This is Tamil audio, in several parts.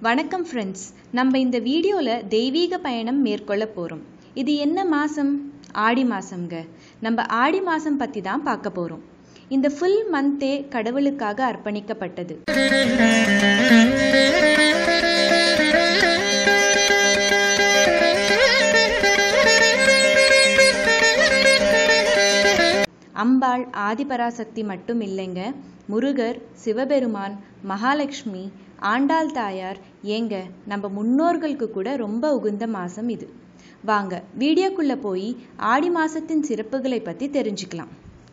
வணக்கம் ஃப்ரெண்ட்ஸ் நம்ம இந்த வீடியோவில் தெய்வீக பயணம் மேற்கொள்ள போகிறோம் இது என்ன மாதம் ஆடி மாதம்ங்க நம்ம ஆடி மாதம் பற்றி தான் பார்க்க போகிறோம் இந்த ஃபுல் மந்தே கடவுளுக்காக அர்ப்பணிக்கப்பட்டது அம்பாள் ஆதிபராசக்தி மட்டும் இல்லைங்க முருகர் சிவபெருமான் மகாலட்சுமி ஆண்டாள் தாயார் ஏங்க நம்ம முன்னோர்களுக்கு கூட ரொம்ப உகுந்த மாதம் இது வாங்க வீடியோக்குள்ளே போய் ஆடி மாதத்தின் சிறப்புகளை பற்றி தெரிஞ்சுக்கலாம்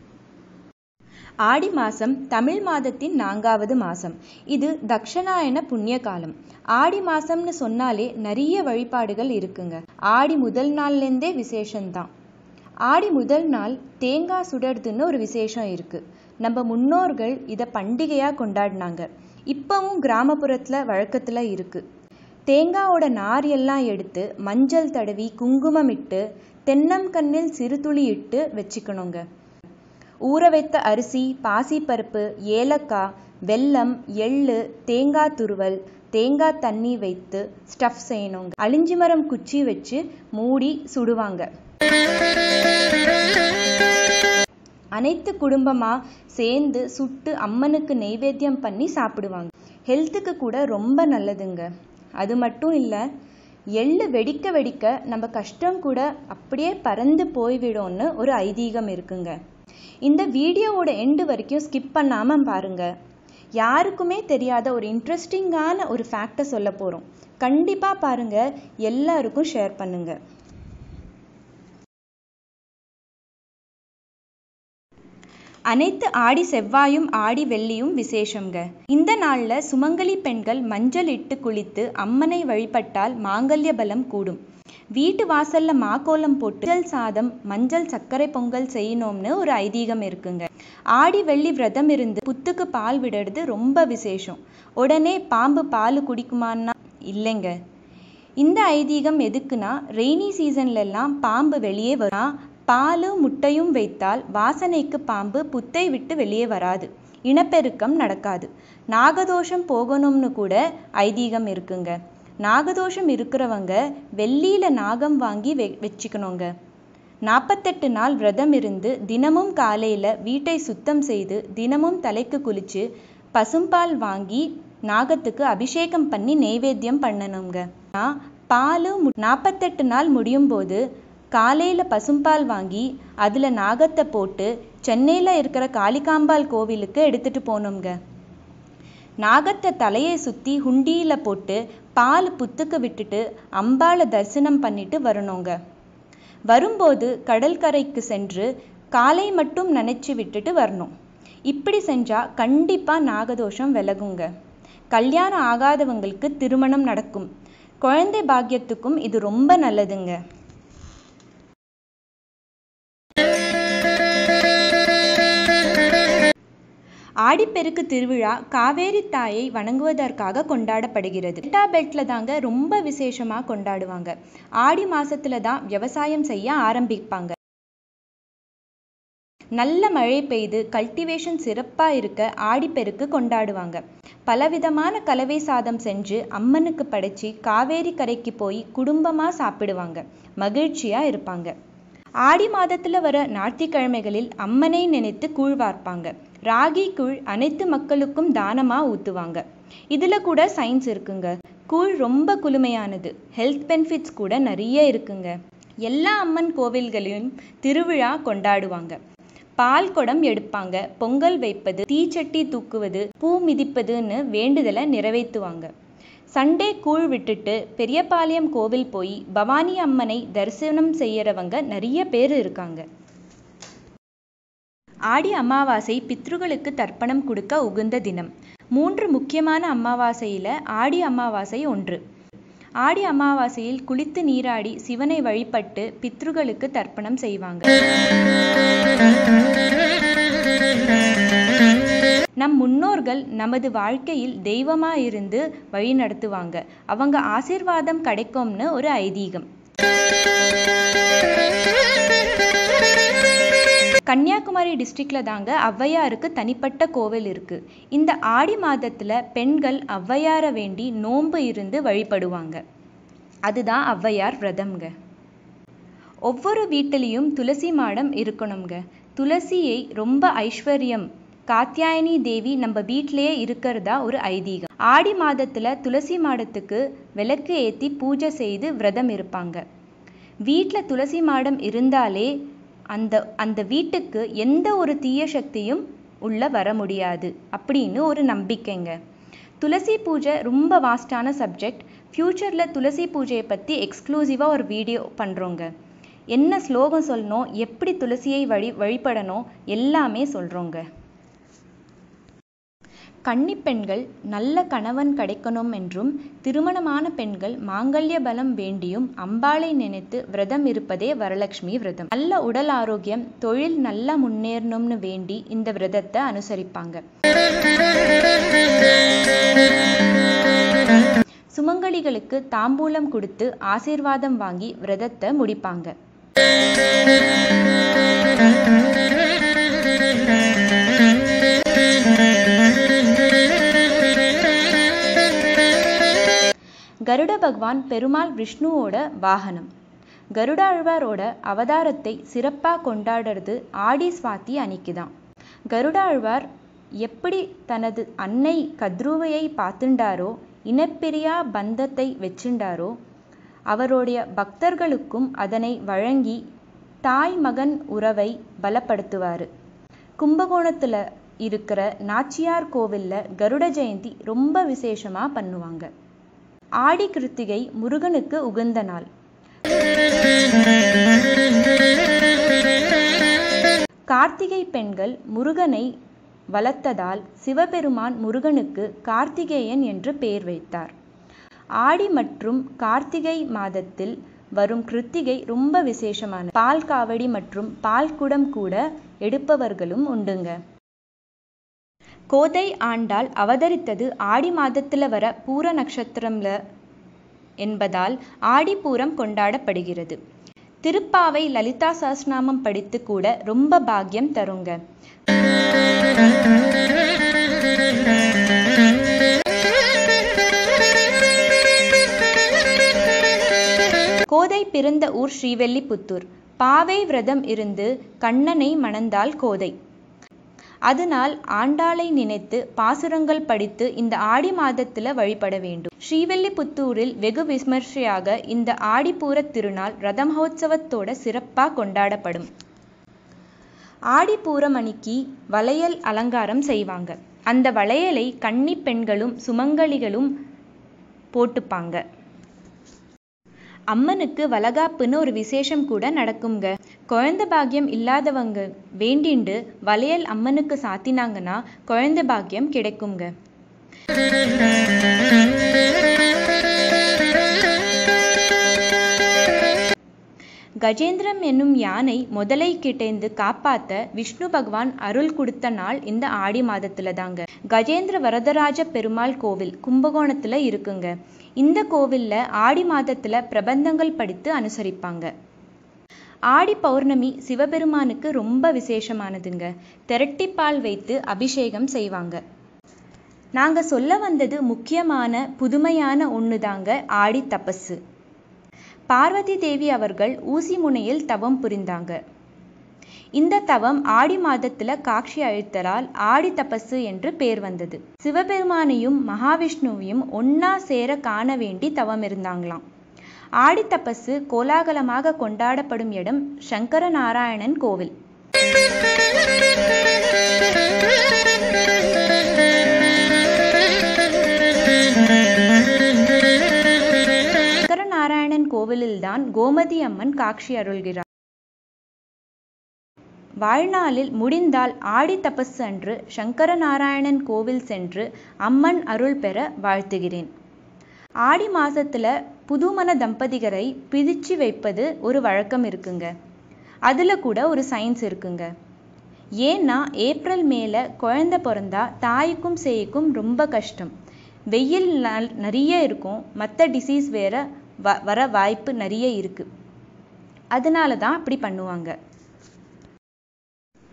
ஆடி மாதம் தமிழ் மாதத்தின் நான்காவது மாதம் இது தக்ஷணாயன புண்ணிய காலம் ஆடி மாதம்னு சொன்னாலே நிறைய வழிபாடுகள் இருக்குங்க ஆடி முதல் நாள்லேருந்தே விசேஷம்தான் ஆடி முதல் நாள் தேங்காய் சுடுறதுன்னு ஒரு விசேஷம் இருக்கு நம்ம முன்னோர்கள் இதை பண்டிகையாக கொண்டாடினாங்க இப்போவும் கிராமப்புறத்தில் வழக்கத்தில் இருக்கு தேங்காவோட நார் எல்லாம் எடுத்து மஞ்சள் தடவி குங்குமம் இட்டு தென்னங்கண்ணில் சிறுதுளி இட்டு வச்சுக்கணுங்க ஊற வைத்த அரிசி பாசிப்பருப்பு ஏலக்காய் வெல்லம் எள்ளு தேங்காய் துருவல் தேங்காய் தண்ணி வைத்து ஸ்டஃப் செய்யணுங்க அழிஞ்சி மரம் குச்சி வச்சு மூடி சுடுவாங்க அனைத்து குடும்பமா சேர்ந்து சுட்டு அம்மனுக்கு நெய்வேத்தியம் பண்ணி சாப்பிடுவாங்க ஹெல்த்துக்கு கூட ரொம்ப நல்லதுங்க அது மட்டும் இல்லை எள்ளு வெடிக்க வெடிக்க நம்ம கஷ்டம் கூட அப்படியே பறந்து போய்விடும்னு ஒரு ஐதீகம் இருக்குங்க இந்த வீடியோவோட எண்டு வரைக்கும் ஸ்கிப் பண்ணாமல் பாருங்க யாருக்குமே தெரியாத ஒரு இன்ட்ரெஸ்டிங்கான ஒரு ஃபேக்டை சொல்ல போகிறோம் கண்டிப்பாக பாருங்க எல்லாருக்கும் ஷேர் பண்ணுங்க அனைத்து ஆடி செவ்வாயும் ஆடி வெள்ளியும் விசேஷங்க இந்த நாள்ல சுமங்கலி பெண்கள் மஞ்சள் இட்டு குளித்து அம்மனை வழிபட்டால் மாங்கல்ய பலம் கூடும் வீட்டு வாசல்ல மாக்கோலம் போட்டு மஞ்சள் சாதம் மஞ்சள் சர்க்கரை பொங்கல் செய்யணும்னு ஒரு ஐதீகம் இருக்குங்க ஆடி வெள்ளி விரதம் இருந்து புத்துக்கு பால் விடுறது ரொம்ப விசேஷம் உடனே பாம்பு பால் குடிக்குமான்னா இல்லைங்க இந்த ஐதீகம் எதுக்குன்னா ரெய்னி சீசன்ல எல்லாம் பாம்பு வெளியே வரும் பாலும் முட்டையும் வைத்தால் வாசனைக்கு பாம்பு புத்தை விட்டு வெளியே வராது இனப்பெருக்கம் நடக்காது நாகதோஷம் போகணும்னு கூட ஐதீகம் இருக்குங்க நாகதோஷம் இருக்கிறவங்க வெள்ளியில நாகம் வாங்கி வெ வச்சுக்கணுங்க நாற்பத்தெட்டு நாள் விரதம் இருந்து தினமும் காலையில வீட்டை சுத்தம் செய்து தினமும் தலைக்கு குளிச்சு பசும்பால் வாங்கி நாகத்துக்கு அபிஷேகம் பண்ணி நெய்வேத்தியம் பண்ணணுங்க பால் நாற்பத்தெட்டு நாள் முடியும் போது காலையில் பசும்பால் வாங்கி அதில் நாகத்தை போட்டு சென்னையில் இருக்கிற காளிகாம்பாள் கோவிலுக்கு எடுத்துட்டு போனோங்க நாகத்தை தலையை சுற்றி ஹுண்டியில் போட்டு பால் புத்துக்கு விட்டுட்டு அம்பாளை தரிசனம் பண்ணிட்டு வரணுங்க வரும்போது கடற்கரைக்கு சென்று காலை மட்டும் நினைச்சு விட்டுட்டு வரணும் இப்படி செஞ்சா கண்டிப்பா நாகதோஷம் விலகுங்க கல்யாணம் ஆகாதவங்களுக்கு திருமணம் நடக்கும் குழந்தை பாக்கியத்துக்கும் இது ரொம்ப நல்லதுங்க ஆடிப்பெருக்கு திருவிழா காவேரி தாயை வணங்குவதற்காக கொண்டாடப்படுகிறது டெல்டா பெல்ட்ல தாங்க ரொம்ப விசேஷமா கொண்டாடுவாங்க ஆடி மாசத்துல தான் விவசாயம் செய்ய ஆரம்பிப்பாங்க நல்ல மழை பெய்து கல்டிவேஷன் சிறப்பா இருக்க ஆடிப்பெருக்கு கொண்டாடுவாங்க பலவிதமான கலவை சாதம் செஞ்சு அம்மனுக்கு படைச்சி காவேரி கரைக்கு போய் குடும்பமா சாப்பிடுவாங்க மகிழ்ச்சியா இருப்பாங்க ஆடி மாதத்துல வர ஞாயிற்றுக்கிழமைகளில் அம்மனை நினைத்து கூழ் வார்ப்பாங்க ராகி கூழ் அனைத்து மக்களுக்கும் தானமா ஊத்துவாங்க இதுல கூட சயின்ஸ் இருக்குங்க கூழ் ரொம்ப குளுமையானது ஹெல்த் பெனிஃபிட்ஸ் கூட நிறைய இருக்குங்க எல்லா அம்மன் கோவில்களையும் திருவிழா கொண்டாடுவாங்க பால் குடம் எடுப்பாங்க பொங்கல் வைப்பது தீச்சட்டி தூக்குவது பூ மிதிப்பதுன்னு வேண்டுதலை நிறைவேற்றுவாங்க சண்டே கூழ் விட்டுட்டு பெரியபாளையம் கோவில் போய் பவானி அம்மனை தரிசனம் செய்யறவங்க நிறைய பேர் இருக்காங்க ஆடி அமாவாசை பித்ருகளுக்கு தர்ப்பணம் கொடுக்க உகந்த தினம் மூன்று முக்கியமான அமாவாசையில ஆடி அமாவாசை ஒன்று ஆடி அமாவாசையில் குளித்து நீராடி சிவனை வழிபட்டு பித்ருகளுக்கு தர்ப்பணம் செய்வாங்க நம் முன்னோர்கள் நமது வாழ்க்கையில் தெய்வமா இருந்து வழி நடத்துவாங்க அவங்க ஆசிர்வாதம் கிடைக்கும்னு ஒரு ஐதீகம் கன்னியாகுமரி டிஸ்ட்ரிக்ட்ல தாங்க ஔவையாருக்கு தனிப்பட்ட கோவில் இருக்கு இந்த ஆடி மாதத்துல பெண்கள் ஔவையாரை வேண்டி நோன்பு இருந்து வழிபடுவாங்க அதுதான் ஔவையார் விரதம்ங்க ஒவ்வொரு வீட்டிலையும் துளசி மாடம் இருக்கணுங்க துளசியை ரொம்ப ஐஸ்வர்யம் காத்தியாயனி தேவி நம்ம வீட்டிலேயே இருக்கிறதா ஒரு ஐதீகம் ஆடி மாதத்துல துளசி மாடத்துக்கு விளக்கு ஏத்தி பூஜை செய்து விரதம் இருப்பாங்க வீட்ல துளசி மாடம் இருந்தாலே அந்த அந்த வீட்டுக்கு எந்த ஒரு தீய சக்தியும் உள்ள வர முடியாது அப்படின்னு ஒரு நம்பிக்கைங்க துளசி பூஜை ரொம்ப வாஸ்டான சப்ஜெக்ட் ஃப்யூச்சரில் துளசி பூஜையை பற்றி எக்ஸ்க்ளூசிவாக ஒரு வீடியோ பண்ணுறோங்க என்ன ஸ்லோகம் சொல்லணும் எப்படி துளசியை வழி வழிபடணும் எல்லாமே சொல்கிறோங்க கன்னிப் பெண்கள் நல்ல கணவன் கிடைக்கணும் என்றும் திருமணமான பெண்கள் மாங்கல்ய பலம் வேண்டியும் அம்பாளை நினைத்து விரதம் இருப்பதே வரலட்சுமி விரதம் நல்ல உடல் ஆரோக்கியம் தொழில் நல்லா முன்னேறணும்னு வேண்டி இந்த விரதத்தை அனுசரிப்பாங்க சுமங்கலிகளுக்கு தாம்பூலம் கொடுத்து ஆசீர்வாதம் வாங்கி விரதத்தை முடிப்பாங்க கருட பகவான் பெருமாள் விஷ்ணுவோட வாகனம் கருடாழ்வாரோட அவதாரத்தை சிறப்பாக கொண்டாடுறது ஆடி சுவாதி அன்னைக்கு தான் கருடாழ்வார் எப்படி தனது அன்னை கத்ருவையை பார்த்துண்டாரோ இனப்பிரியா பந்தத்தை வச்சுண்டாரோ அவருடைய பக்தர்களுக்கும் அதனை வழங்கி தாய் மகன் உறவை பலப்படுத்துவார் கும்பகோணத்தில் இருக்கிற நாச்சியார் கோவிலில் கருட ஜெயந்தி ரொம்ப விசேஷமாக பண்ணுவாங்க ஆடி கிருத்திகை முருகனுக்கு உகந்த நாள் கார்த்திகை பெண்கள் முருகனை வளர்த்ததால் சிவபெருமான் முருகனுக்கு கார்த்திகேயன் என்று பெயர் வைத்தார் ஆடி மற்றும் கார்த்திகை மாதத்தில் வரும் கிருத்திகை ரொம்ப விசேஷமான பால் காவடி மற்றும் பால் குடம் கூட எடுப்பவர்களும் உண்டுங்க கோதை ஆண்டாள் அவதரித்தது ஆடி மாதத்துல வர பூர நட்சத்திரம்ல என்பதால் ஆடிப்பூரம் கொண்டாடப்படுகிறது திருப்பாவை லலிதா சஹஸ்ரநாமம் படித்து கூட ரொம்ப பாக்கியம் தருங்க கோதை பிறந்த ஊர் ஸ்ரீவெல்லிபுத்தூர் பாவை விரதம் இருந்து கண்ணனை மணந்தாள் கோதை அதனால் ஆண்டாளை நினைத்து பாசுரங்கள் படித்து இந்த ஆடி மாதத்துல வழிபட வேண்டும் ஸ்ரீவெல்லிபுத்தூரில் வெகு விமர்சையாக இந்த ஆடிப்பூர திருநாள் ரத மகோத்சவத்தோட சிறப்பா கொண்டாடப்படும் ஆடிப்பூரம் அன்னைக்கு வளையல் அலங்காரம் செய்வாங்க அந்த வளையலை கன்னி பெண்களும் சுமங்கலிகளும் போட்டுப்பாங்க அம்மனுக்கு வளகாப்புன்னு ஒரு விசேஷம் கூட நடக்குங்க குழந்தை பாக்கியம் இல்லாதவங்க வேண்டிண்டு வளையல் அம்மனுக்கு சாத்தினாங்கன்னா குழந்தை பாக்கியம் கிடைக்குங்க கஜேந்திரம் என்னும் யானை முதலை கிட்டேந்து காப்பாத்த விஷ்ணு பகவான் அருள் கொடுத்த நாள் இந்த ஆடி மாதத்துல தாங்க கஜேந்திர வரதராஜ பெருமாள் கோவில் கும்பகோணத்துல இருக்குங்க இந்த கோவில்ல ஆடி மாதத்துல பிரபந்தங்கள் படித்து அனுசரிப்பாங்க ஆடி பௌர்ணமி சிவபெருமானுக்கு ரொம்ப விசேஷமானதுங்க திரட்டிப்பால் வைத்து அபிஷேகம் செய்வாங்க நாங்க சொல்ல வந்தது முக்கியமான புதுமையான ஒண்ணுதாங்க ஆடி தபசு பார்வதி தேவி அவர்கள் ஊசி முனையில் தவம் புரிந்தாங்க இந்த தவம் ஆடி மாதத்துல காட்சி அளித்தலால் ஆடி தபசு என்று பேர் வந்தது சிவபெருமானையும் மகாவிஷ்ணுவையும் ஒன்னா சேர காண வேண்டி தவம் இருந்தாங்களாம் ஆடி தபசு கோலாகலமாக கொண்டாடப்படும் இடம் சங்கர நாராயணன் கோவில் சங்கர நாராயணன் கோவிலில்தான் கோமதி அம்மன் காட்சி அருள்கிறார் வாழ்நாளில் முடிந்தால் ஆடி தபசு அன்று சங்கர நாராயணன் கோவில் சென்று அம்மன் அருள் பெற வாழ்த்துகிறேன் ஆடி மாசத்துல புதுமண தம்பதிகரை பிரிச்சு வைப்பது ஒரு வழக்கம் இருக்குங்க அதுல கூட ஒரு சயின்ஸ் இருக்குங்க ஏன்னா ஏப்ரல் மேல குழந்தை பிறந்தா தாய்க்கும் சேய்க்கும் ரொம்ப கஷ்டம் வெயில் நல் நிறைய இருக்கும் மற்ற டிசீஸ் வேற வ வர வாய்ப்பு நிறைய இருக்கு அதனால தான் அப்படி பண்ணுவாங்க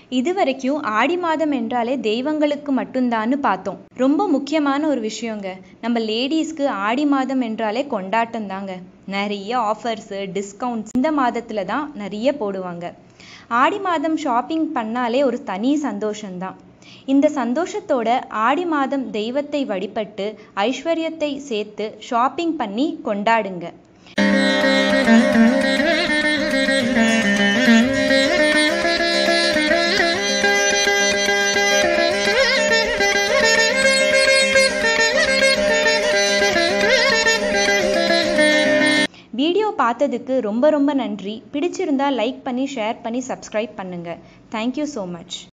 இது வரைக்கும் ஆடி மாதம் என்றாலே தெய்வங்களுக்கு மட்டும்தான்னு பார்த்தோம் ரொம்ப முக்கியமான ஒரு விஷயங்க நம்ம லேடிஸ்க்கு ஆடி மாதம் என்றாலே கொண்டாட்டம் தாங்க நிறைய ஆஃபர்ஸு டிஸ்கவுண்ட்ஸ் இந்த மாதத்தில் தான் நிறைய போடுவாங்க ஆடி மாதம் ஷாப்பிங் பண்ணாலே ஒரு தனி சந்தோஷம்தான் இந்த சந்தோஷத்தோட ஆடி மாதம் தெய்வத்தை வழிபட்டு ஐஸ்வர்யத்தை சேர்த்து ஷாப்பிங் பண்ணி கொண்டாடுங்க வீடியோ பார்த்ததுக்கு ரொம்ப ரொம்ப நன்றி பிடிச்சிருந்தா லைக் பண்ணி ஷேர் பண்ணி சப்ஸ்கிரைப் பண்ணுங்கள் தேங்க்யூ ஸோ மச்